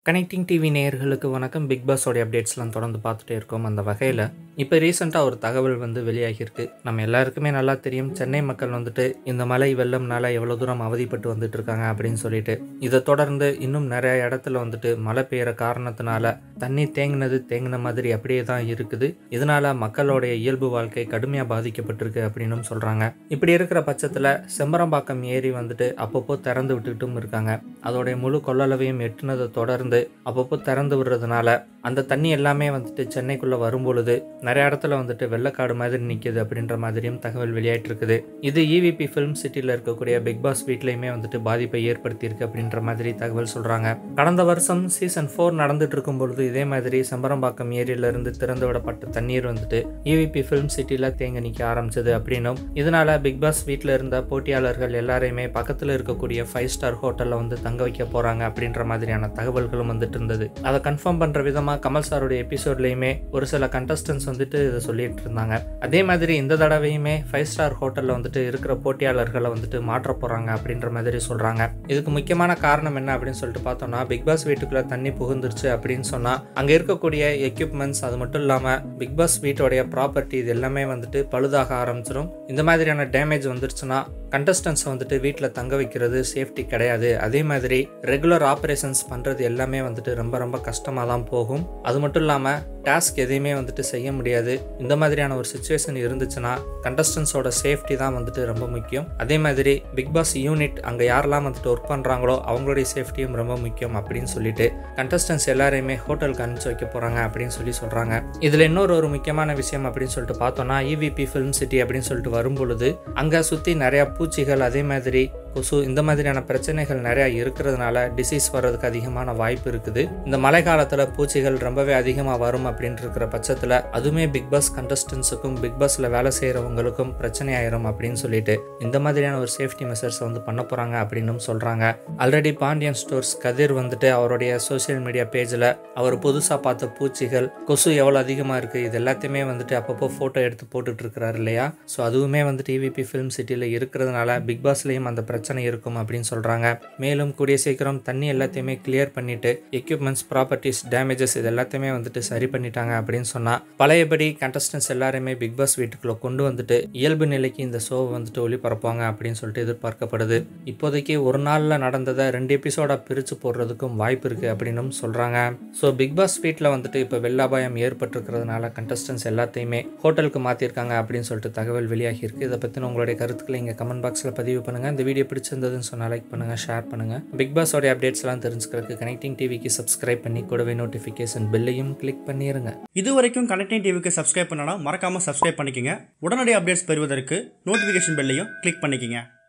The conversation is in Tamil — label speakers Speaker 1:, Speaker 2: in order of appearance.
Speaker 1: கனெக்டிங் டிவி நேயர்களுக்கு வணக்கம் பிக் பாஸோடைய அப்டேட்ஸ்லாம் தொடர்ந்து பார்த்துட்டே இருக்கோம் அந்த வகையில் இப்போ ரீசெண்டாக ஒரு தகவல் வந்து வெளியாகியிருக்கு நம்ம எல்லாருக்குமே நல்லா தெரியும் சென்னை மக்கள் வந்துட்டு இந்த மழை வெள்ளம்னால எவ்வளோ தூரம் அவதிப்பட்டு வந்துட்டு இருக்காங்க அப்படின்னு சொல்லிட்டு இதை தொடர்ந்து இன்னும் நிறைய இடத்துல வந்துட்டு மழை பெய்கிற காரணத்தினால தண்ணி தேங்கினது தேங்கின மாதிரி அப்படியே தான் இருக்குது இதனால மக்களுடைய இயல்பு வாழ்க்கை கடுமையாக பாதிக்கப்பட்டிருக்கு அப்படின்னும் சொல்கிறாங்க இப்படி இருக்கிற பட்சத்தில் செம்பரம்பாக்கம் ஏரி வந்துட்டு அப்பப்போ திறந்து விட்டுட்டும் இருக்காங்க அதோடைய முழு கொள்ளளவையும் எட்டுனதை தொடர்ந்து அப்பப்போ திறந்து விடுறதுனால அந்த தண்ணி எல்லாமே வந்துட்டு சென்னைக்குள்ளே வரும்பொழுது நிறைய இடத்துல வந்துட்டு வெள்ளக்காடு மாதிரி நிற்கிது அப்படின்ற மாதிரியும் தகவல் வெளியாயிட்டு இருக்குது இது இவிபி ஃபிலிம் சிட்டியில் இருக்கக்கூடிய பிக் பாஸ் வீட்லேயுமே வந்துட்டு பாதிப்பை ஏற்படுத்தியிருக்கு அப்படின்ற மாதிரி தகவல் சொல்கிறாங்க கடந்த வருஷம் சீசன் ஃபோர் நடந்துட்டு இருக்கும் பொழுது இதே மாதிரி செம்பரம்பாக்கம் ஏரியிலிருந்து திறந்து விடப்பட்ட தண்ணீர் வந்துட்டு இவிபி ஃபிலிம் சிட்டியில் தேங்க நிற்க ஆரம்பிச்சது அப்படின்னும் இதனால பிக் பாஸ் வீட்டில் இருந்த போட்டியாளர்கள் எல்லாரையுமே பக்கத்தில் இருக்கக்கூடிய ஃபைவ் ஸ்டார் ஹோட்டலில் வந்து தங்க வைக்க போகிறாங்க அப்படின்ற மாதிரியான தகவல்களும் வந்துட்டு இருந்தது அதை கன்ஃபார்ம் பண்ணுற விதமாக கமல் சாருடைய எபிசோட்லையுமே ஒரு சில கண்டஸ்டன்ஸ் வந்துட்டு இதை சொல்லிட்டு இருந்தாங்க அதே மாதிரி இந்த தடவையுமே ஃபைவ் ஸ்டார் ஹோட்டலில் வந்துட்டு இருக்கிற போட்டியாளர்களை வந்துட்டு மாற்ற போகிறாங்க அப்படின்ற மாதிரி சொல்கிறாங்க இதுக்கு முக்கியமான காரணம் என்ன அப்படின்னு சொல்லிட்டு பார்த்தோம்னா பிக் பாஸ் வீட்டுக்குள்ளே தண்ணி புகுந்துருச்சு அப்படின்னு சொன்னால் அங்கே இருக்கக்கூடிய எக்யூப்மெண்ட்ஸ் அது மட்டும் இல்லாமல் பிக் பாஸ் வீட்டோடைய ப்ராப்பர்ட்டி இது எல்லாமே வந்துட்டு பழுதாக ஆரம்பிச்சிடும் இந்த மாதிரியான டேமேஜ் வந்துருச்சுன்னா கண்டஸ்டன்ஸ் வந்துட்டு வீட்டில் தங்க வைக்கிறது சேஃப்டி கிடையாது அதே மாதிரி ரெகுலர் ஆப்ரேஷன்ஸ் பண்ணுறது எல்லாமே வந்துட்டு ரொம்ப ரொம்ப கஷ்டமாக தான் போகும் அது மட்டும் இல்லாமல் டாஸ்க் எதையுமே வந்துட்டு செய்ய முடியாது இந்த மாதிரியான ஒரு சுச்சுவேஷன் இருந்துச்சுன்னா கண்டஸ்டன்ஸோட சேஃப்டி தான் வந்துட்டு ரொம்ப முக்கியம் அதே மாதிரி பிக் பாஸ் யூனிட் அங்கே யாரெல்லாம் வந்துட்டு ஒர்க் பண்ணுறாங்களோ அவங்களுடைய சேஃப்டியும் ரொம்ப முக்கியம் அப்படின்னு சொல்லிட்டு கண்டஸ்டன்ஸ் எல்லாரையுமே ஹோட்டலுக்கு அனுப்பிச்சு வைக்க போகிறாங்க அப்படின்னு சொல்லி சொல்கிறாங்க இதில் இன்னொரு ஒரு முக்கியமான விஷயம் அப்படின்னு சொல்லிட்டு பார்த்தோன்னா இவிபி ஃபிலிம் சிட்டி அப்படின்னு சொல்லிட்டு வரும்பொழுது அங்கே சுற்றி நிறையா பூச்சிகள் அதே மாதிரி கொசு இந்த மாதிரியான பிரச்சனைகள் நிறையா இருக்கிறதுனால டிசீஸ் வர்றதுக்கு அதிகமான வாய்ப்பு இருக்குது இந்த மழை காலத்தில் பூச்சிகள் ரொம்பவே அதிகமாக வரும் அப்படின்ட்டு இருக்கிற பட்சத்தில் அதுவுமே பிக் பாஸ் கண்டஸ்டன்ஸுக்கும் பிக் பாஸில் வேலை செய்கிறவங்களுக்கும் பிரச்சனை ஆயிரும் அப்படின்னு சொல்லிட்டு இந்த மாதிரியான ஒரு சேஃப்டி மெஷர்ஸ் வந்து பண்ண போகிறாங்க அப்படின்னும் சொல்கிறாங்க ஆல்ரெடி பாண்டியன் ஸ்டோர்ஸ் கதிர் வந்துட்டு அவருடைய சோஷியல் மீடியா பேஜில் அவர் புதுசாக பார்த்த பூச்சிகள் கொசு எவ்வளோ அதிகமாக இருக்குது இது எல்லாத்தையுமே வந்துட்டு அப்பப்போ ஃபோட்டோ எடுத்து போட்டுட்டு இருக்கிறாரு இல்லையா ஸோ அதுவுமே வந்துட்டு டிவிபி ஃபிலிம் சிட்டியில் இருக்கிறதுனால பிக் பாஸ்லேயும் அந்த பிரச்சனை இருக்கும் அப்படின்னு சொல்கிறாங்க மேலும் கூடிய சீக்கிரம் தண்ணி எல்லாத்தையுமே கிளியர் பண்ணிட்டு எக்யூப்மெண்ட்ஸ் ப்ராப்பர்ட்டிஸ் டேமேஜஸ் இது எல்லாத்தையுமே வந்துட்டு சரி பண்ணிட்டாங்க அப்படின்னு சொன்னால் பழையபடி கண்டஸ்டன்ஸ் எல்லாருமே பிக் பாஸ் வீட்டுக்குள்ளே கொண்டு வந்துட்டு இயல்பு நிலைக்கு இந்த ஷோவை வந்துட்டு ஒளிபரப்பாங்க அப்படின்னு சொல்லிட்டு எதிர்பார்க்கப்படுது இப்போதைக்கு ஒரு நாளில் நடந்ததை ரெண்டு எபிசோடாக பிரித்து போடுறதுக்கும் வாய்ப்பு இருக்குது அப்படின்னும் சொல்கிறாங்க ஸோ பிக் பாஸ் வீட்டில் வந்துட்டு இப்போ வெள்ளாபாயம் ஏற்பட்டிருக்கிறதுனால கண்டஸ்டன்ஸ் எல்லாத்தையுமே ஹோட்டலுக்கு மாற்றிருக்காங்க அப்படின்னு சொல்லிட்டு தகவல் வெளியாகி இருக்கு இதை பற்றின உங்களுடைய கருத்துக்களை இங்கே கமெண்ட் பாக்ஸில் பதிவு பண்ணுங்கள் இந்த வீடியோ பிடிச்சிருந்ததுன்னு சொன்னால் லைக் பண்ணுங்கள் ஷேர் பண்ணுங்கள் பிக் பாஸோடைய அப்டேட்ஸ்லாம் தெரிஞ்சுக்கிறதுக்கு கனெக்டிங் டிவிக்கு சப்ஸ்கிரைப் பண்ணி கூடவே நோட்டிஃபிகேஷன் பெல்லையும் கிளிக் பண்ணிடுங்க
Speaker 2: இது வரைக்கும் கனெக்டிங் டிவிக்கு சப்ஸ்கிரைப் பண்ணனா மறக்காம சப்ஸ்கிரைப் பண்ணிக்கங்க உடனடி அப்டேட்ஸ் பெறுவதற்கு நோட்டிஃபிகேஷன் பெல்லையும் கிளிக் பண்ணிக்கங்க